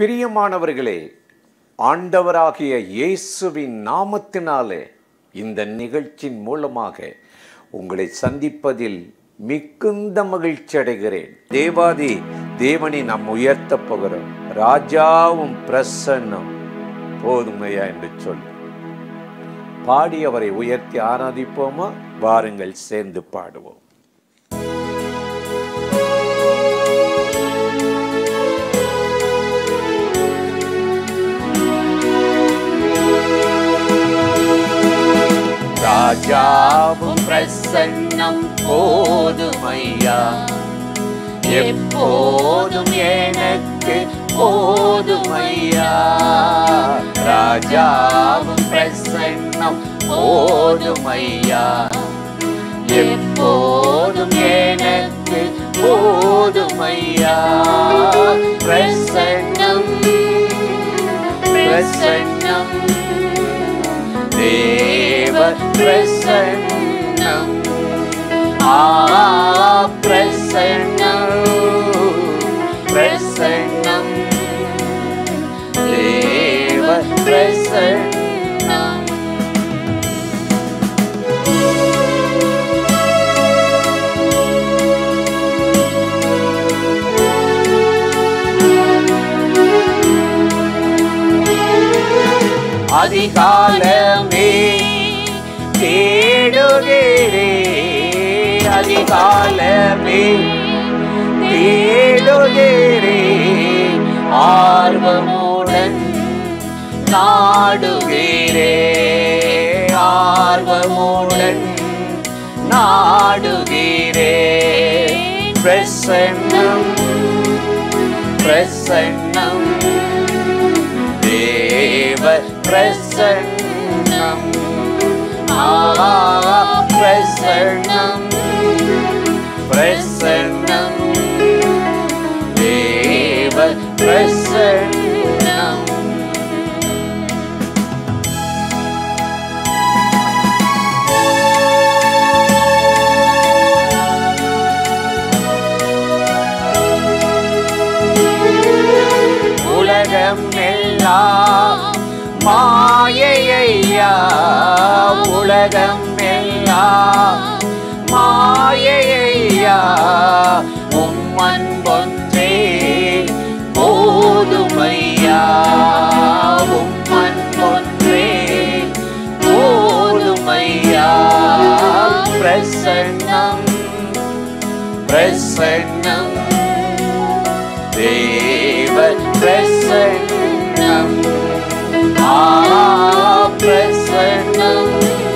பிரியமானவர்களே ஆண்டவராகிய இயேசுவின் நாமத்தினாலே இந்த நிகழ்ச்சியின் மூலமாக உங்களை சந்திப்பதில் மிகுந்த மகிழ்ச்சி அடைகிறேன் தேவாதி தேவனை நாம் உயர்த்தப் போகிறோம் ராஜாவும் பிரசன்னம் போதுமையா என்று சொல்லி பாடி அவரை உயர்த்தி ஆராதிப்போமா வாருங்கள் சேர்ந்து பாடுவோம் ராஜாவும் பிரசன்னம் போதுமையா எப்போதும் எனக்கு போதுமையா ராஜாவும் பிரசன்னம் போதுமையா எப்போதும் எனக்கு போதுமையா பிரசன்னம் பிரசன்னம் தேவ பிரசன்னம் ஆ பிரசன்னம் பிரசன்னம் தேவ பிரசன்னம் அதிகாலமே தேடுகிறே அதிகாலமே தேடுகிறே ஆர்வமுடன் நாடுகிறே ஆர்வமுடன் நாடுகிறே பிரசன்னம் பிரசன்னம் தேவ பிரசன்னம் ஆ பிரசன்னம் பிரசன்னம் தேவ பிரசன்னம் உலகம் எல்லாம் மாயையா உலகம் எல்லாம் மாயையா உம்மன் ஒன்றே போதுமையா உம்மன் ஒன்றே போதுமையா பிரசன்னம் பிரசன்னம் தேவ பிரசன்னம் ஆ பிரசன்னம்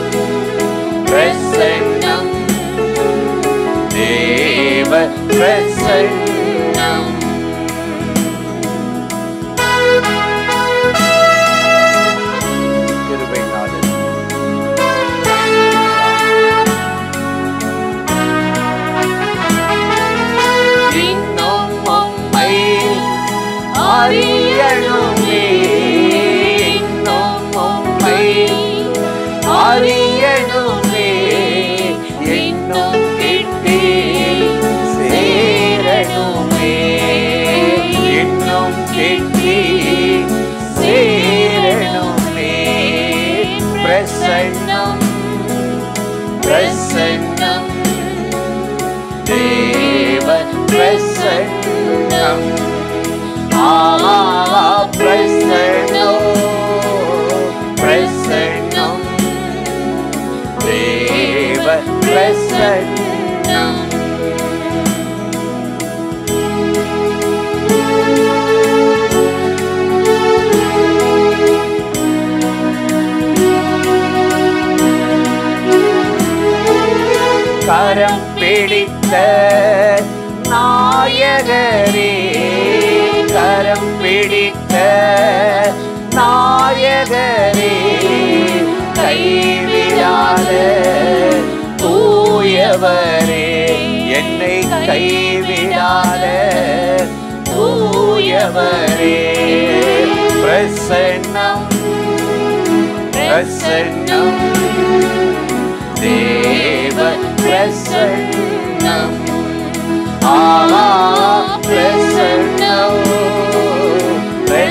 பிரசன்னம் தேவ பிரசன்னம் கிருபை நாடு இன்னும் உம்மை அறியணுமே இன்னும் உம்மை அறியணுமே இன்னும் கிட்டே சேரணுமே இன்னும் கிட்டே சேரணுமே பிரசன்னம் பிரசன்னம் தேவ பிரசன்னம் ஆமா பிரசன்னம் பிரசன்னம் தேவ பிரசன்னம் கரம் பிடித்த நாயகரே கரம் பிடித்த நாயகரே கைவிடாத தூயவரே என்னை கைவிடாத தூயவரே பிரசன்னம் பிரசன்னம் தேவ பிரசன்னம் ஆ பிரசன்னம்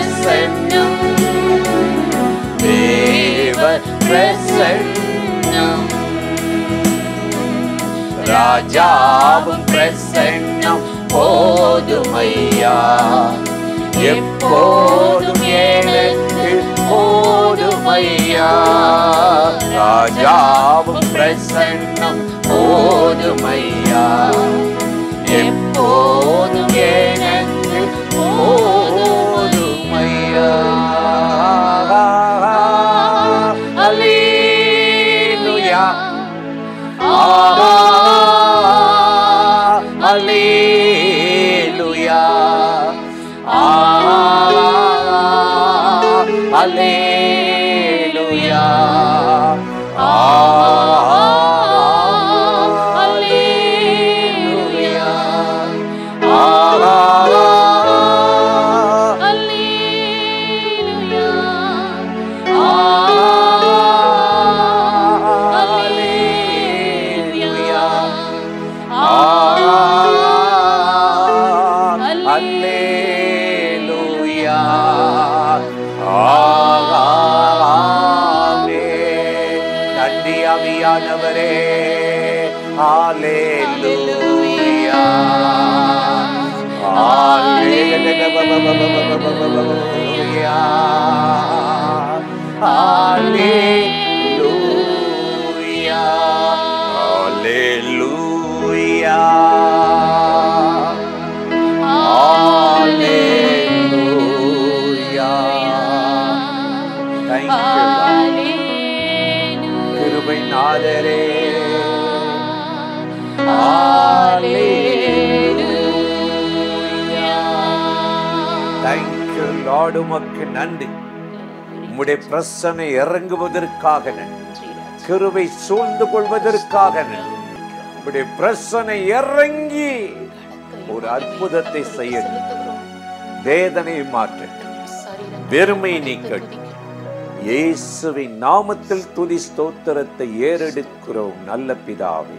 ராஜாவும் பிரசன்னம் போதுமையா எப்போதும் எனக்கு போதுமையா ராஜாவும் பிரசன்னம் போதுமையா எப்போதும் எனக்கு போதுமையா அல்லேலூயா அல்லேலூயா அல்லேலூயா அல்லேலூயா அல்லேலூயா நன்றி அவியானவரே ஹalleluya ஹalleluya ஹalleluya ஹalleluya ஹalleluya thank you Lord. கிருபை நாதரே தேங்க்யூ லார்டு உமக்கு நன்றி உம்முடைய பிரசனை இறங்குவதற்காக நன்றி கிருபை சூழ்ந்து கொள்வதற்காக நன்றி உம்முடைய பிரசனை இறங்கி ஒரு அற்புதத்தை செய்யட்டும் வேதனையை மாற்றட்டும் வெறுமை நீக்கட்டும் இயேசுவின் நாமத்தில் துதி ஸ்தோத்திரத்தை ஏறெடுக்கிறோம் நல்ல பிதாவே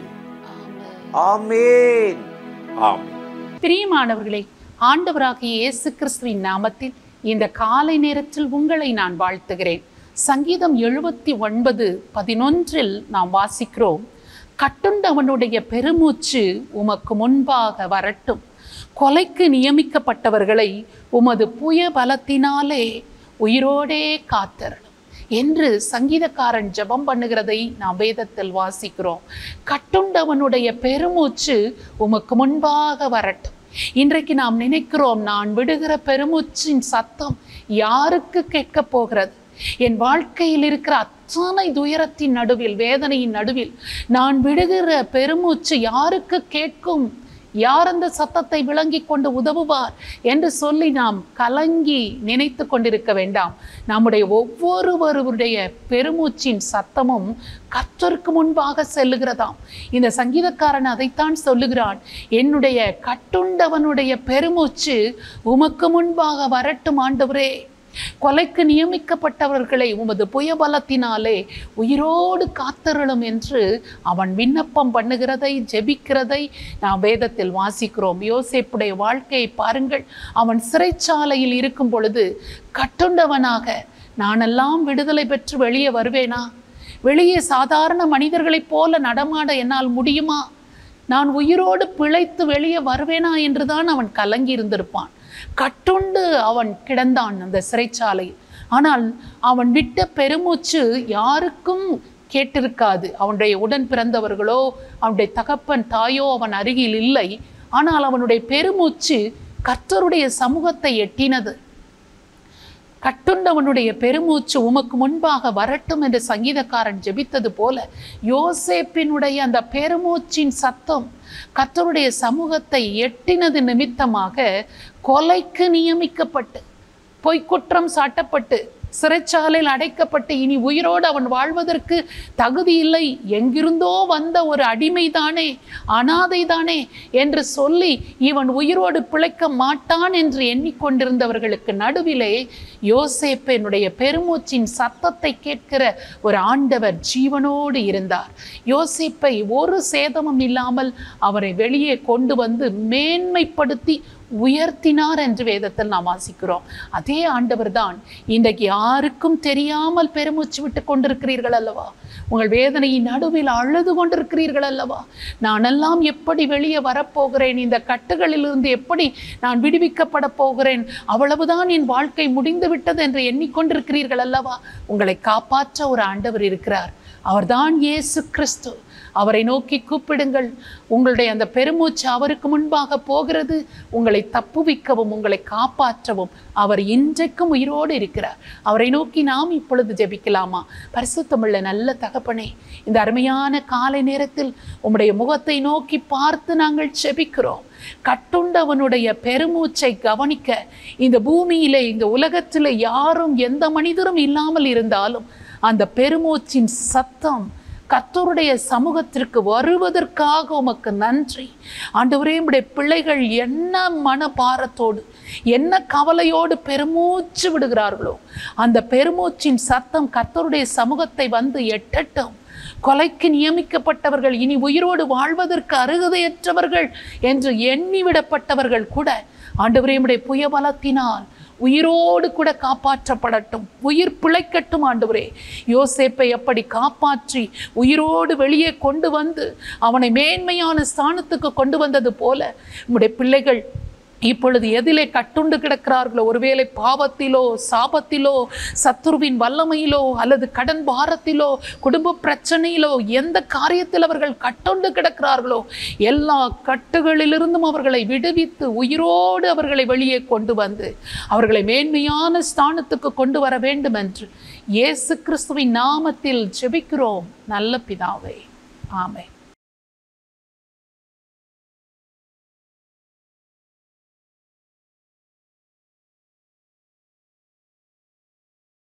ஆமென் ஆமென் பிரியமானவர்களே ஆண்டவராகிய இயேசு கிறிஸ்துவின் நாமத்தில் இந்த காலை நேரத்தில் உங்களை நான் வாழ்த்துகிறேன் சங்கீதம் எழுபத்தி ஒன்பது பதினொன்றில் நாம் வாசிக்கிறோம் கட்டுண்டவனுடைய பெருமூச்சு உமக்கு முன்பாக வரட்டும் கொலைக்கு நியமிக்கப்பட்டவர்களை உமது புய பலத்தினாலே உயிரோடே காத்தரணும் என்று சங்கீதக்காரன் ஜெபம் பண்ணுகிறதை நாம் வேதத்தில் வாசிக்கிறோம் கட்டுண்டவனுடைய பெருமூச்சு உமக்கு முன்பாக வரட்டும் இன்றைக்கு நாம் நினைக்கிறோம் நான் விடுகிற பெருமூச்சின் சத்தம் யாருக்கு கேட்கப் போகிறது என் வாழ்க்கையில் இருக்கிற அத்தனை துயரத்தின் நடுவில் வேதனையின் நடுவில் நான் விடுகிற பெருமூச்சு யாருக்கு கேட்கும் யார் அந்த சத்தத்தை விளங்கி கொண்டு உதவுவார் என்று சொல்லி நாம் கலங்கி நினைத்து கொண்டிருக்க வேண்டாம் நம்முடைய ஒவ்வொருவருடைய பெருமூச்சின் சத்தமும் கர்த்தருக்கு முன்பாக செல்லுகிறதாம் இந்த சங்கீதக்காரன் அதைத்தான் சொல்லுகிறான் என்னுடைய கட்டுண்டவனுடைய பெருமூச்சு உமக்கு முன்பாக வரட்டும் ஆண்டவரே கொலைக்கு நியமிக்கப்பட்டவர்களை உமது புயபலத்தினாலே உயிரோடு காத்தருளும் என்று அவன் விண்ணப்பம் பண்ணுகிறதை ஜெபிக்கிறதை நாம் வேதத்தில் வாசிக்கிறோம் யோசேப்புடைய வாழ்க்கையை பாருங்கள் அவன் சிறைச்சாலையில் இருக்கும் பொழுது கட்டுண்டவனாக நானெல்லாம் விடுதலை பெற்று வெளியே வருவேனா வெளியே சாதாரண மனிதர்களைப் போல நடமாட என்னால் முடியுமா நான் உயிரோடு பிழைத்து வெளியே வருவேனா என்றுதான் அவன் கலங்கி இருந்திருப்பான் கட்டுண்டு அவன் கிடந்தான் அந்த சிறைச்சாலையில் ஆனால் அவன் விட்ட பெருமூச்சு யாருக்கும் கேட்டிருக்காது அவனுடைய உடன் பிறந்தவர்களோ அவனுடைய தகப்பன் தாயோ அவன் அருகில் இல்லை ஆனால் அவனுடைய பெருமூச்சு கர்த்தருடைய சமூகத்தை எட்டினது கட்டுண்டவனுடைய பெருமூச்சு உமக்கு முன்பாக வரட்டும் என்று சங்கீதக்காரன் ஜெபித்தது போல யோசேப்பினுடைய அந்த பெருமூச்சின் சத்தம் கர்த்தருடைய சமூகத்தை எட்டினது நிமித்தமாக கொலைக்கு நியமிக்கப்பட்டு பொய்க்குற்றம் சாட்டப்பட்டு சிறைச்சாலையில் அடைக்கப்பட்டு இனி உயிரோடு அவன் வாழ்வதற்கு தகுதி இல்லை எங்கிருந்தோ வந்த ஒரு அடிமைதானே அனாதைதானே என்று சொல்லி இவன் உயிரோடு பிழைக்க மாட்டான் என்று எண்ணிக்கொண்டிருந்தவர்களுக்கு நடுவிலே யோசேப்பினுடைய பெருமூச்சின் சத்தத்தை கேட்கிற ஒரு ஆண்டவர் ஜீவனோடு இருந்தார் யோசேப்பை ஒரு சேதமும் இல்லாமல் அவரை வெளியே கொண்டு வந்து மேன்மைப்படுத்தி உயர்த்தினார் என்று வேதத்தில் நாம் வாசிக்கிறோம் அதே ஆண்டவர் தான் இன்றைக்கு யாருக்கும் தெரியாமல் பெருமூச்சு விட்டு கொண்டிருக்கிறீர்கள் அல்லவா உங்கள் வேதனையின் நடுவில் அழுது கொண்டிருக்கிறீர்கள் அல்லவா நானெல்லாம் எப்படி வெளியே வரப்போகிறேன் இந்த கட்டுகளிலிருந்து எப்படி நான் விடுவிக்கப்பட போகிறேன் அவ்வளவுதான் என் வாழ்க்கை முடிந்து விட்டது என்று எண்ணிக்கொண்டிருக்கிறீர்கள் அல்லவா உங்களை காப்பாற்ற ஒரு ஆண்டவர் இருக்கிறார் அவர்தான் இயேசு கிறிஸ்து அவரை நோக்கி கூப்பிடுங்கள் உங்களுடைய அந்த பெருமூச்சு அவருக்கு முன்பாக போகிறது உங்களை தப்புவிக்கவும் உங்களை காப்பாற்றவும் அவர் இன்றைக்கும் உயிரோடு இருக்கிறார் அவரை நோக்கி நாம் இப்பொழுது ஜெபிக்கலாமா பரிசுத்தமுள்ள நல்ல தகப்பனே இந்த அருமையான காலை நேரத்தில் உம்முடைய முகத்தை நோக்கி பார்த்து நாங்கள் ஜெபிக்கிறோம் கட்டுண்டவனுடைய பெருமூச்சை கவனிக்க இந்த பூமியிலே இந்த உலகத்தில் யாரும் எந்த மனிதரும் இல்லாமல் இருந்தாலும் அந்த பெருமூச்சின் சத்தம் கர்த்தருடைய சமூகத்திற்கு வருவதற்காக உமக்கு நன்றி ஆண்டவரே உம்முடைய பிள்ளைகள் என்ன மனபாரத்தோடு என்ன கவலையோடு பெருமூச்சு விடுகிறார்களோ அந்த பெருமூச்சின் சத்தம் கர்த்தருடைய சமூகத்தை வந்து எட்டட்டும் கொலைக்கு நியமிக்கப்பட்டவர்கள் இனி உயிரோடு வாழ்வதற்கு அருகதையற்றவர்கள் என்று எண்ணிவிடப்பட்டவர்கள் கூட ஆண்டவரே உம்முடைய புயபலத்தினால் உயிரோடு கூட காப்பாற்றப்படட்டும் உயிர் பிழைக்கட்டும் ஆண்டவரே யோசேப்பை எப்படி காப்பாற்றி உயிரோடு வெளியே கொண்டு வந்து அவனை மேன்மையான ஸ்தானத்துக்கு கொண்டு வந்தது போல உம்முடைய பிள்ளைகள் இப்பொழுது எதிலே கட்டுண்டு கிடக்கிறார்களோ ஒருவேளை பாவத்திலோ சாபத்திலோ சத்துருவின் வல்லமையிலோ அல்லது கடன் பாரத்திலோ குடும்ப பிரச்சனையிலோ எந்த காரியத்தில் அவர்கள் கட்டுண்டு கிடக்கிறார்களோ எல்லா கட்டுகளிலிருந்தும் அவர்களை விடுவித்து உயிரோடு அவர்களை வெளியே கொண்டு வந்து அவர்களை மேன்மையான ஸ்தானத்துக்கு கொண்டு வர வேண்டும் என்று இயேசு கிறிஸ்துவின் நாமத்தில் ஜெபிக்கிறோம் நல்ல பிதாவே ஆமென்